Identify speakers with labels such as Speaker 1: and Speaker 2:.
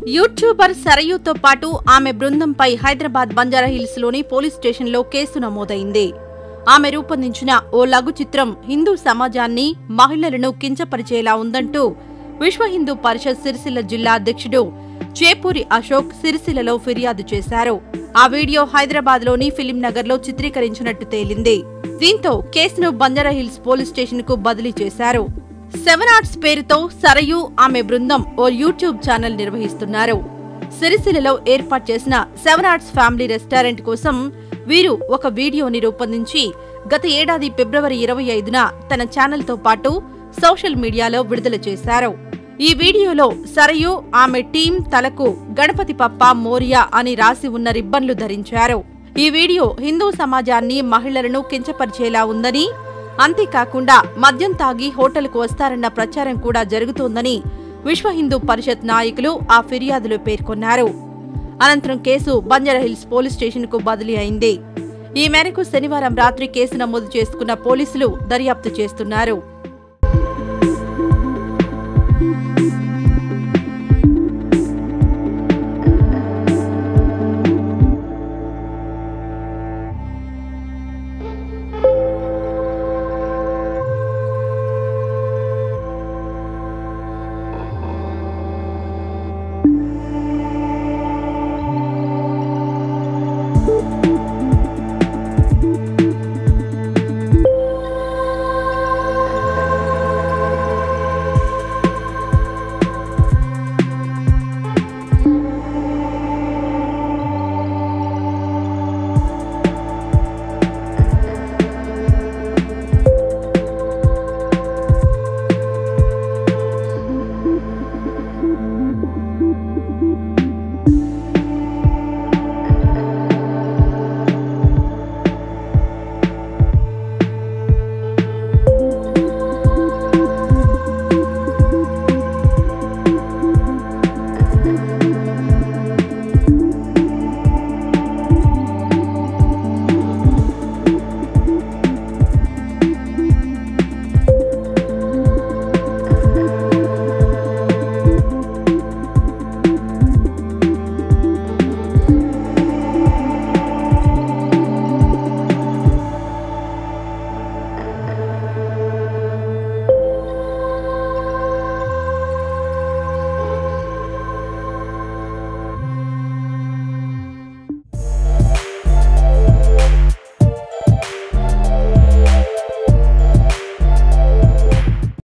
Speaker 1: YouTuber సరయూతో పాటు ఆమె బృందంపై హైదరాబాద్ బంజారాహిల్స్ లోని పోలీస్ స్టేషన్లో కేసు నమోదైంది ఆమె రూపొందించిన ఓ లఘు చిత్రం హిందూ సమాజాన్ని మహిళలను కించపరిచేలా ఉందంటూ విశ్వ హిందూ పరిషత్ సిరిసిల్ల జిల్లా అధ్యక్షుడు చేపూరి అశోక్ సిరిసిల్లలో ఫిర్యాదు చేశారు ఆ వీడియో హైదరాబాద్ లోని ఫిలిం నగర్ లో చిత్రీకరించినట్టు తేలింది దీంతో కేసును బంజారాహిల్స్ పోలీస్ స్టేషన్ కు బదిలీ చేశారు సెవెన్ ఆర్ట్స్ పేరుతో సరయు ఆమె బృందం ఓ యూట్యూబ్ ఛానల్ నిర్వహిస్తున్నారు సిరిసిల్లలో ఏర్పాటు చేసిన సెవెన్ ఆర్ట్స్ ఫ్యామిలీ రెస్టారెంట్ కోసం వీరు ఒక వీడియోని రూపొందించి గత ఏడాది ఫిబ్రవరి ఇరవై ఐదున తన ఛానల్తో పాటు సోషల్ మీడియాలో విడుదల చేశారు ఈ వీడియోలో సరయు ఆమె టీం తలకు గణపతి పప్ప మోరియా అని రాసి ఉన్న రిబ్బన్లు ధరించారు ఈ వీడియో హిందూ సమాజాన్ని మహిళలను కించపరిచేలా ఉందని అంతేకాకుండా మద్యం తాగి హోటల్కు వస్తారన్న ప్రచారం కూడా జరుగుతోందని విశ్వ హిందూ పరిషత్ నాయకులు ఆ ఫిర్యాదులో పేర్కొన్నారు అనంతరం కేసు బంజారాహిల్స్ పోలీస్ స్టేషన్కు బదిలీ అయింది ఈ మేరకు శనివారం రాత్రి కేసు నమోదు చేసుకున్న పోలీసులు దర్యాప్తు చేస్తున్నారు